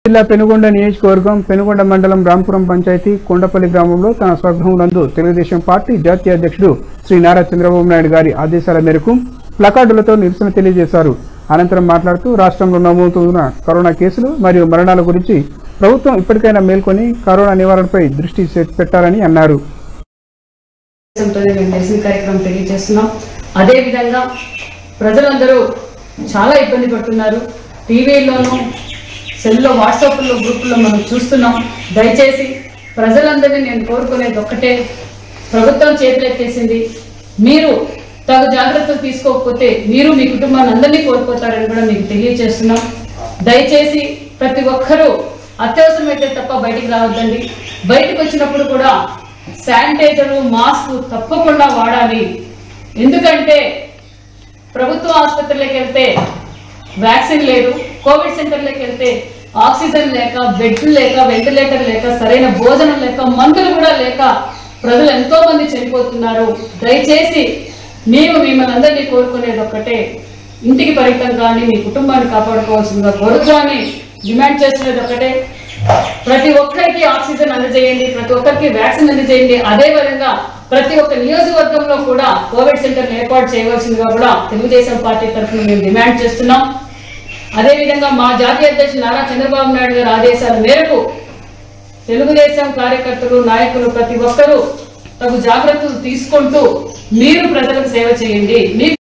జిల్లా పెనుగొండ నియోజకవర్గం పెనుగొండ మండలం రాంపురం పంచాయతీ కొండపల్లి గ్రామంలో తన స్వగృహం నందు తెలుగుదేశం పార్టీ జాతీయ అధ్యక్షుడు శ్రీ నారా చంద్రబాబు నాయుడు గారి ఆదేశాల మేరకు ప్లకార్డులతో నిరసన తెలియజేశారు అనంతరం మాట్లాడుతూ రాష్ట్రంలో నమోదవుతున్న కరోనా కేసులు మరియు మరణాల గురించి ప్రభుత్వం ఇప్పటికైనా మేల్కొని కరోనా నివారణపై దృష్టి పెట్టాలని అన్నారు దేశంతోనే మేము నిరసన కార్యక్రమం తెలియజేస్తున్నాం అదే విధంగా ప్రజలందరూ చాలా ఇబ్బంది పడుతున్నారు టీవీలోను సెల్లో వాట్సాప్లో గ్రూపుల్లో మనం చూస్తున్నాం దయచేసి ప్రజలందరినీ నేను కోరుకునేది ఒక్కటే ప్రభుత్వం చేతులెత్తేసింది మీరు తగు జాగ్రత్తలు తీసుకోకపోతే మీరు మీ కుటుంబాన్ని అందరినీ కోల్పోతారని కూడా మీకు తెలియజేస్తున్నాం దయచేసి ప్రతి ఒక్కరూ అత్యవసరమైతే తప్ప బయటికి రావద్దండి బయటకు వచ్చినప్పుడు కూడా శానిటైజర్ మాస్క్ తప్పకుండా వాడాలి ఎందుకంటే ప్రభుత్వ ఆసుపత్రులకు వెళ్తే వ్యాక్సిన్ లేదు కోవిడ్ సెంటర్లకు వెళ్తే ఆక్సిజన్ లేక బెడ్లు లేక వెంటిలేటర్ లేక సరైన భోజనం లేక మందులు కూడా లేక ప్రజలు ఎంతో మంది చనిపోతున్నారు దయచేసి మేము మిమ్మల్ని అందరినీ కోరుకునేది ఒక్కటే ఇంటికి పరిమితం కానీ మీ కుటుంబాన్ని కాపాడుకోవాల్సిందిగా ప్రభుత్వాన్ని డిమాండ్ చేస్తున్నది ఒకటే ప్రతి ఒక్కరికి ఆక్సిజన్ అందజేయండి ప్రతి ఒక్కరికి వ్యాక్సిన్ అందజేయండి అదే విధంగా ప్రతి ఒక్క నియోజకవర్గంలో కూడా కోవిడ్ సెంటర్ ఏర్పాటు చేయవలసిందిగా కూడా తెలుగుదేశం పార్టీ తరఫున మేము డిమాండ్ చేస్తున్నాం అదే విధంగా మా జాతీయ అధ్యక్షులు నారా చంద్రబాబు నాయుడు గారి ఆదేశాల మేరకు తెలుగుదేశం కార్యకర్తలు నాయకులు ప్రతి ఒక్కరూ తగు జాగ్రత్తలు తీసుకుంటూ మీరు ప్రజలకు సేవ చేయండి మీ